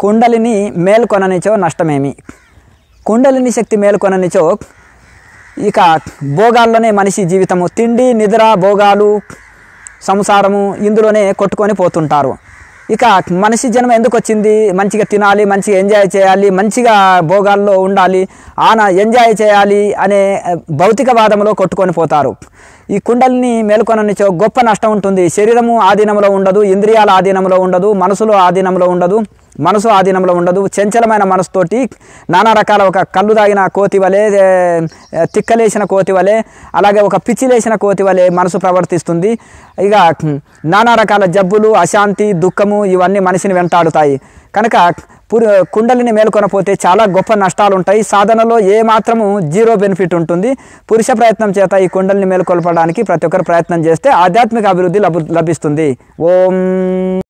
కుండలిని మేల్కొననిచో నష్టమేమి కుండలిని శక్తి మేల్కొననిచో ఇక భోగాల్లోనే మనిషి జీవితము తిండి నిద్ర భోగాలు సంసారము ఇందులోనే కొట్టుకొని పోతుంటారు ఇక మనిషి జన్మ ఎందుకు వచ్చింది మంచిగా తినాలి మంచిగా ఎంజాయ్ చేయాలి మంచిగా భోగాల్లో ఉండాలి ఆన ఎంజాయ్ చేయాలి అనే భౌతికవాదంలో కొట్టుకొని పోతారు ఈ కుండలిని మేల్కొననిచో గొప్ప నష్టం ఉంటుంది శరీరము ఆధీనంలో ఉండదు ఇంద్రియాల ఆధీనంలో ఉండదు మనసులో ఆధీనంలో ఉండదు మనసు ఆధీనంలో ఉండదు చంచలమైన మనసుతోటి నానా రకాల ఒక కళ్ళు తాగిన కోతి వలె ఏ, తిక్కలేసిన కోతి వలె అలాగే ఒక పిచ్చిలేసిన కోతి వలె మనసు ప్రవర్తిస్తుంది ఇక నానా రకాల జబ్బులు అశాంతి దుఃఖము ఇవన్నీ మనిషిని వెంటాడుతాయి కనుక పురు కుండలిని మేల్కొనపోతే చాలా గొప్ప నష్టాలు ఉంటాయి సాధనలో ఏ మాత్రము జీరో బెనిఫిట్ ఉంటుంది పురుష ప్రయత్నం చేత ఈ కుండలిని మేల్కొల్పడానికి ప్రతి ఒక్కరు ప్రయత్నం చేస్తే ఆధ్యాత్మిక అభివృద్ధి లభు లభిస్తుంది ఓం